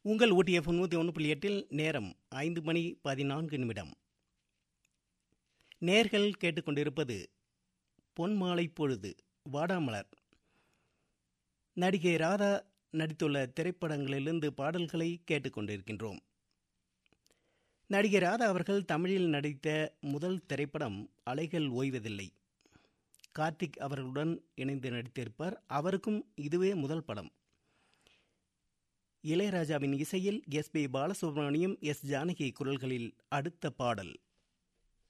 உங்கள் ஊட்டிஎஃப் நூற்றி ஒன்று புள்ளி எட்டில் நேரம் ஐந்து மணி பதினான்கு நிமிடம் நேர்கள் கேட்டுக்கொண்டிருப்பது பொன்மாலை பொழுது வாடாமலர் நடிகை ராதா நடித்துள்ள திரைப்படங்களிலிருந்து பாடல்களை கேட்டுக்கொண்டிருக்கின்றோம் நடிகை ராதா அவர்கள் தமிழில் நடித்த முதல் திரைப்படம் அலைகள் ஓய்வதில்லை கார்த்திக் அவர்களுடன் இணைந்து நடித்திருப்பார் அவருக்கும் இதுவே முதல் படம் இளையராஜாவின் இசையில் S P Balasubrahmanyam S Janaki குரல்களில் அடுத்த பாடல்